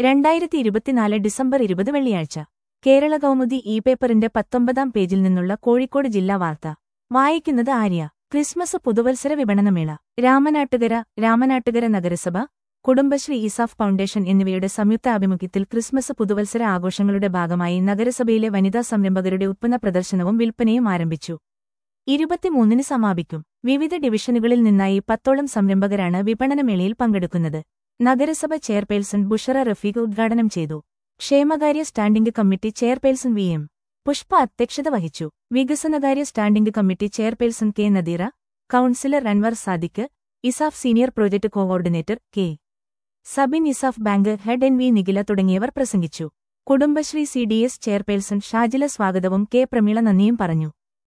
രണ്ടായിരത്തി ഇരുപത്തിനാല് ഡിസംബർ ഇരുപത് വെള്ളിയാഴ്ച കേരള കൗമുദി ഇ പേപ്പറിന്റെ പത്തൊമ്പതാം പേജിൽ നിന്നുള്ള കോഴിക്കോട് ജില്ലാ വാർത്ത വായിക്കുന്നത് ആര്യ ക്രിസ്മസ് പുതുവത്സര വിപണനമേള രാമനാട്ടുകര രാമനാട്ടുകര നഗരസഭ കുടുംബശ്രീ ഇസാഫ് ഫൗണ്ടേഷൻ എന്നിവയുടെ സംയുക്ത ആഭിമുഖ്യത്തിൽ ക്രിസ്മസ് പുതുവത്സര ആഘോഷങ്ങളുടെ ഭാഗമായി നഗരസഭയിലെ വനിതാ സംരംഭകരുടെ ഉത്പന്ന പ്രദർശനവും വിൽപ്പനയും ആരംഭിച്ചു ഇരുപത്തിമൂന്നിന് സമാപിക്കും വിവിധ ഡിവിഷനുകളിൽ നിന്നായി പത്തോളം സംരംഭകരാണ് വിപണനമേളയിൽ പങ്കെടുക്കുന്നത് നഗരസഭ ചെയർപേഴ്സൺ ബുഷറ റഫീഖ് ഉദ്ഘാടനം ചെയ്തു ക്ഷേമകാര്യ standing committee chairperson V M Pushpa അധ്യക്ഷത വഹിച്ചു വികസനകാര്യ standing committee chairperson K Nadeera councillor Anvar Sadiq ESAF senior project coordinator K Sabin ESAF bank head N V Nikhila തുടങ്ങിയവർ പ്രസംഗിച്ചു Kudumbashree C D S chairperson Shajila സ്വാഗതവും കെ പ്രമീള നന്ദിയും പറഞ്ഞു